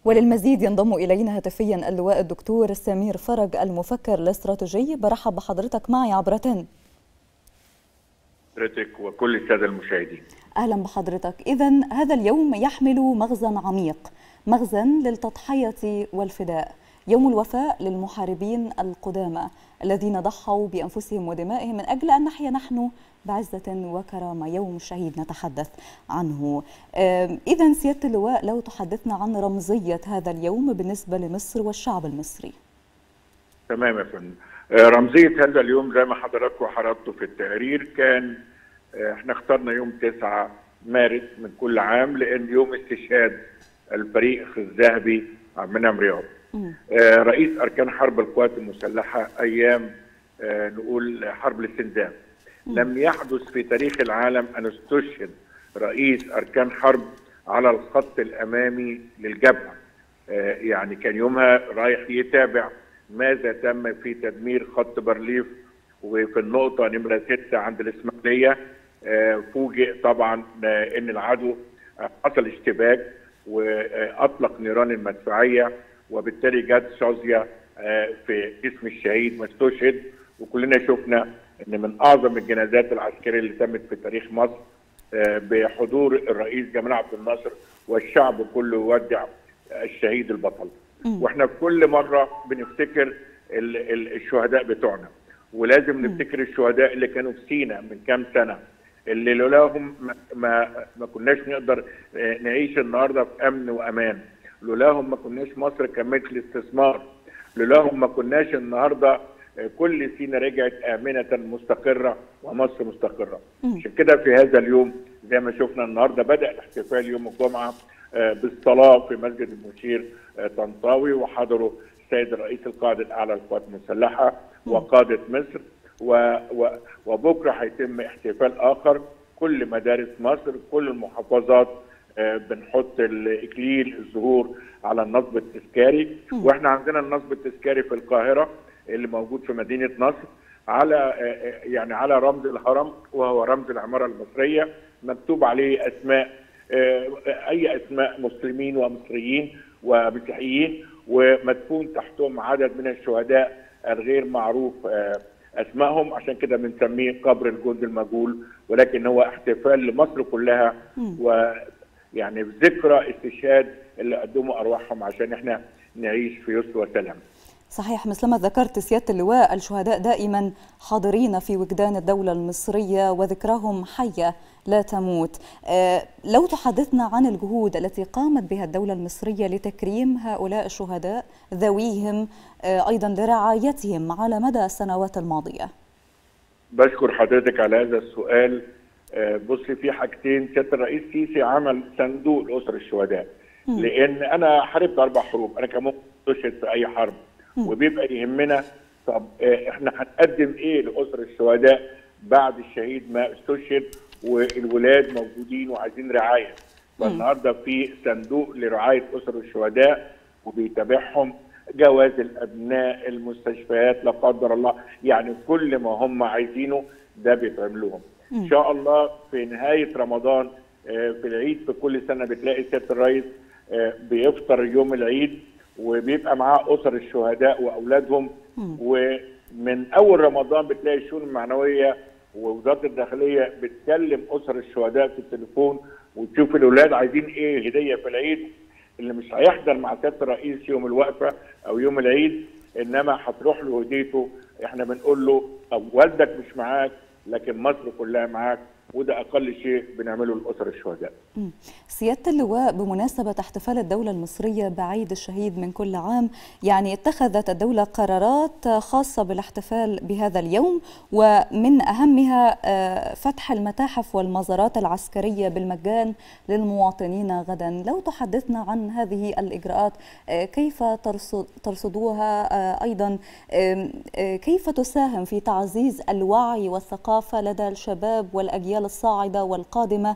وللمزيد ينضم إلينا هاتفيا اللواء الدكتور سمير فرج المفكر الاستراتيجي برحب بحضرتك معي عبر تن حضرتك وكل السادة المشاهدين أهلا بحضرتك إذا هذا اليوم يحمل مغزى عميق مغزى للتضحية والفداء يوم الوفاء للمحاربين القدامى الذين ضحوا بأنفسهم ودمائهم من أجل أن نحيا نحن بعزة وكرامة يوم الشهيد نتحدث عنه إذا سيادة اللواء لو تحدثنا عن رمزية هذا اليوم بالنسبة لمصر والشعب المصري تمام يا فندم رمزية هذا اليوم زي ما حضراتكم حرضتوا في التقرير كان احنا اخترنا يوم 9 مارس من كل عام لان يوم استشهاد الفريق الذهبي عبد المنعم رياض آه رئيس اركان حرب القوات المسلحه ايام آه نقول حرب الاستنزاف لم يحدث في تاريخ العالم ان استشهد رئيس اركان حرب على الخط الامامي للجبهه آه يعني كان يومها رايح يتابع ماذا تم في تدمير خط بارليف وفي النقطه نمره 6 عند الاسماعيليه فوجئ طبعا ان العدو حصل اشتباك واطلق نيران المدفعيه وبالتالي جت شظيه في جسم الشهيد واستشهد وكلنا شفنا ان من اعظم الجنازات العسكريه اللي تمت في تاريخ مصر بحضور الرئيس جمال عبد الناصر والشعب كله يودع الشهيد البطل واحنا في كل مره بنفتكر الشهداء بتوعنا ولازم نفتكر الشهداء اللي كانوا في سينا من كام سنه اللي لولاهم ما, ما, ما كناش نقدر نعيش النهارده في امن وامان لولاهم ما كناش مصر كملت الاستثمار لولاهم ما كناش النهارده كل سينا رجعت امنه مستقره ومصر مستقره عشان كده في هذا اليوم زي ما شفنا النهارده بدا الاحتفال يوم الجمعه بالصلاه في مسجد المشير طنطاوي وحضروا السيد الرئيس القائد الاعلى للقوات المسلحه وقاده مصر و و وبكره هيتم احتفال اخر كل مدارس مصر كل المحافظات آه بنحط الاكليل الزهور على النصب التذكاري واحنا عندنا النصب التذكاري في القاهره اللي موجود في مدينه نصر على آه يعني على رمز الهرم وهو رمز العماره المصريه مكتوب عليه اسماء آه اي اسماء مسلمين ومصريين ومسيحيين ومدفون تحتهم عدد من الشهداء الغير معروف اسمائهم عشان كده بنسميه قبر الجند المجهول ولكن هو احتفال لمصر كلها ويعني بذكرى استشهاد اللي قدموا ارواحهم عشان احنا نعيش في يسر وسلام. صحيح مثلما ذكرت سيادة اللواء الشهداء دائما حاضرين في وجدان الدولة المصرية وذكراهم حية لا تموت أه لو تحدثنا عن الجهود التي قامت بها الدولة المصرية لتكريم هؤلاء الشهداء ذويهم أه أيضا لرعايتهم على مدى السنوات الماضية بشكر حضرتك على هذا السؤال أه بصي في حاجتين سيادة الرئيس سيسي عمل صندوق لأسر الشهداء م. لأن أنا حاربت أربع حروب أنا كان ممكن أستشهد في أي حرب م. وبيبقى يهمنا طب احنا هنقدم ايه لاسر الشهداء بعد الشهيد ما استشهد والولاد موجودين وعايزين رعايه فالنهارده في صندوق لرعايه اسر الشهداء وبيتابعهم جواز الابناء المستشفيات لا قدر الله يعني كل ما هم عايزينه ده بيتعمل لهم ان شاء الله في نهايه رمضان في العيد في كل سنه بتلاقي سياده الرئيس بيفطر يوم العيد وبيبقى معاه اسر الشهداء واولادهم ومن اول رمضان بتلاقي الشؤون المعنويه ووزاره الداخليه بتكلم اسر الشهداء في التليفون وتشوف الاولاد عايزين ايه هديه في العيد اللي مش هيحضر مع سياده الرئيس يوم الوقفه او يوم العيد انما هتروح له هديته احنا بنقول له والدك مش معاك لكن مصر كلها معاك وده اقل شيء بنعمله لاسر الشهداء. سياده اللواء بمناسبه احتفال الدوله المصريه بعيد الشهيد من كل عام، يعني اتخذت الدوله قرارات خاصه بالاحتفال بهذا اليوم ومن اهمها فتح المتاحف والمزارات العسكريه بالمجان للمواطنين غدا، لو تحدثنا عن هذه الاجراءات كيف ترصدوها ايضا كيف تساهم في تعزيز الوعي والثقافه لدى الشباب والاجيال الأجيال الصاعدة والقادمة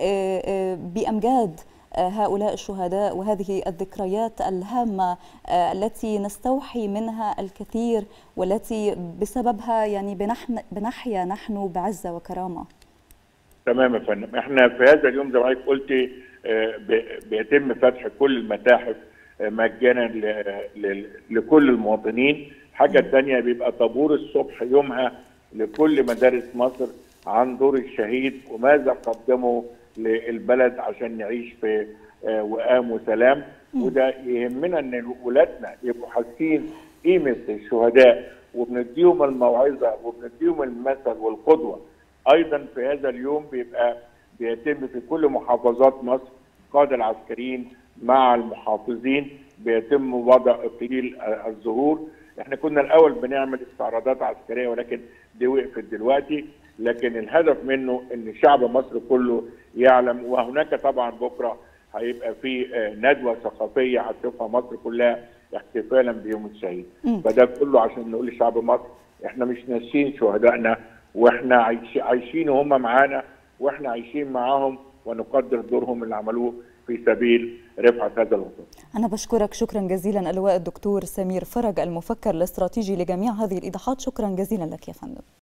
بأمجاد هؤلاء الشهداء وهذه الذكريات الهامة التي نستوحي منها الكثير والتي بسببها يعني بنحيا نحن بعزة وكرامة تمام يا فندم احنا في هذا اليوم زي ما حضرتك قلتي بيتم فتح كل المتاحف مجانا لكل المواطنين الحاجه الثانيه بيبقى طابور الصبح يومها لكل مدارس مصر عن دور الشهيد وماذا قدموا للبلد عشان نعيش في وئام وسلام وده يهمنا ان ولادنا يبقوا حاسين قيمه الشهداء وبنديهم الموعظه وبنديهم المثل والقدوه ايضا في هذا اليوم بيبقى بيتم في كل محافظات مصر القاده العسكريين مع المحافظين بيتم وضع اقليل الظهور احنا كنا الاول بنعمل استعراضات عسكريه ولكن دي وقفت دلوقتي لكن الهدف منه ان شعب مصر كله يعلم وهناك طبعا بكره هيبقى في ندوه ثقافيه هتشوفها مصر كلها احتفالا بيوم الشهيد فده كله عشان نقول لشعب مصر احنا مش ناسيين شهدائنا واحنا عايش عايشين وهم معانا واحنا عايشين معاهم ونقدر دورهم اللي عملوه في سبيل رفعة هذا الوطن أنا بشكرك شكرا جزيلا اللواء الدكتور سمير فرج المفكر الاستراتيجي لجميع هذه الإيضاحات شكرا جزيلا لك يا فندم